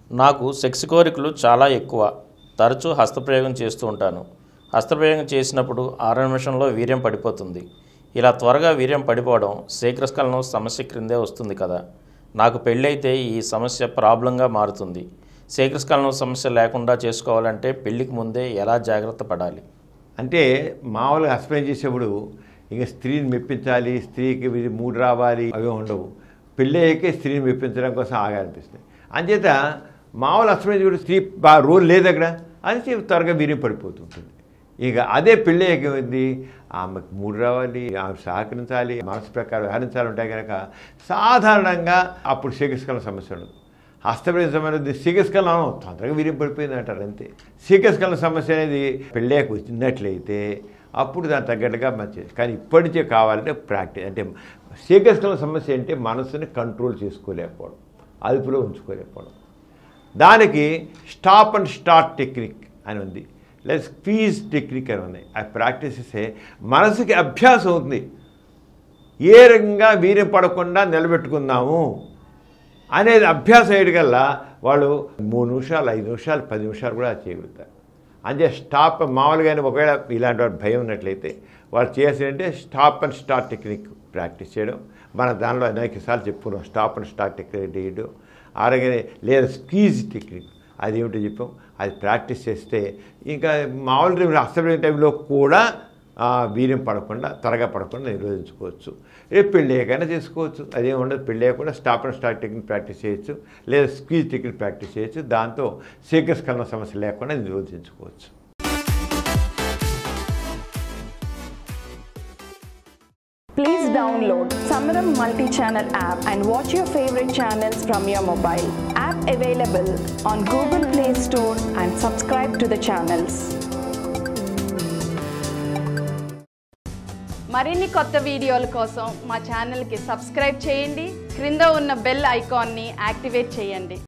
నాకు సెక్స్ కోరికలు చాలా ఎక్కువ తరచూ హస్తప్రయోగం చేస్తూ ఉంటాను హస్తప్రయోగం చేసినప్పుడు ఆరు నిమిషంలో వీర్యం పడిపోతుంది ఇలా త్వరగా వీర్యం పడిపోవడం శీఘ్రస్ఖలనం సమస్య క్రిందే వస్తుంది కదా నాకు పెళ్ళైతే ఈ సమస్య ప్రాబ్లంగా మారుతుంది శీఘ్రస్ఖలనం సమస్య లేకుండా చేసుకోవాలంటే పెళ్లికి ముందే ఎలా జాగ్రత్త పడాలి అంటే మామూలుగా హస్బెండ్ చేసేప్పుడు ఇంకా స్త్రీని మెప్పించాలి స్త్రీకి ఇది మూడు రావాలి అవి ఉండవు పెళ్ళయ్యాకే స్త్రీని మెప్పించడం కోసం ఆగాలనిపిస్తుంది అంచేత మామూలు హస్బెండ్ కూడా స్త్రీ బాగా రోల్ లేదు అక్కడ అని చెప్పి త్వరగా వీర్యం పడిపోతుంటుంది ఇక అదే పెళ్ళయ్యాక ఏమైంది ఆమెకు మూడు రావాలి ఆమె సహకరించాలి మనసు ప్రకారం వ్యవహరించాలి ఉంటాయి కనుక సాధారణంగా అప్పుడు శీఘ్రస్కలన సమస్య ఉండదు హస్తప్రదేశ సమస్య శీఘ్రస్కలనం తొందరగా వీర్యం పడిపోయింది అంటారు అంతే శీఘ్రస్కలన సమస్య అనేది పెళ్ళాక వచ్చినట్లయితే అప్పుడు దాని తగ్గట్టుగా మంచిది కానీ ఇప్పటి నుంచే కావాలంటే ప్రాక్టీస్ అంటే శీఘ్రస్కలన సమస్య అంటే మనసుని కంట్రోల్ చేసుకోలేకపోవడం అదుపులో ఉంచుకోలేకపోవడం దానికి స్టాప్ అండ్ స్టార్ట్ టెక్నిక్ అని ఉంది లేదా స్క్వీజ్ టెక్నిక్ అని ఉంది ఆ ప్రాక్టీస్ చేస్తే మనసుకి అభ్యాసం అవుతుంది ఏ రకంగా వీర్యం పడకుండా నిలబెట్టుకుందాము అనేది అభ్యాసం అయ్యేటికల్లా వాళ్ళు మూడు నిమిషాలు ఐదు నిమిషాలు పది నిమిషాలు కూడా చేయగలుగుతారు అంతే స్టాప్ మామూలుగానే ఒకవేళ ఇలాంటి వాడు భయం ఉన్నట్లయితే వాళ్ళు చేయాల్సిందంటే stop and start technique practice చేయడం మన దానిలో అనేకసార్లు చెప్పుకున్నాం స్టాప్ అండ్ స్టార్ట్ టెక్నిక్ చేయడం అలాగనే లేదా స్క్వీజ్ టెక్నిక్ అది ఏమిటో చెప్పాం అది ప్రాక్టీస్ చేస్తే ఇంకా మామూలు అస్తమైన టైంలో కూడా ఆ వీర్యం పడకుండా త్వరగా పడకుండా నిరోధించుకోవచ్చు రేపు పెళ్ళయ్యాకైనా చేసుకోవచ్చు అదేం ఉండదు పెళ్ళయ్యాక కూడా stop and start technique practice చేయొచ్చు లేదా స్క్వీజ్ టెక్నిక్ ప్రాక్టీస్ చేయొచ్చు దాంతో శీఘ్రస్కలన సమస్య లేకుండా నిరోధించుకోవచ్చు Please download Samaram multi-channel app and watch your favorite channels from your mobile. App available on Google Play Store and subscribe to the channels. మరిన్ని కొత్త వీడియోల కోసం మా ఛానల్కి సబ్స్క్రైబ్ చేయండి క్రింద ఉన్న బెల్ ఐకాన్ని యాక్టివేట్ చేయండి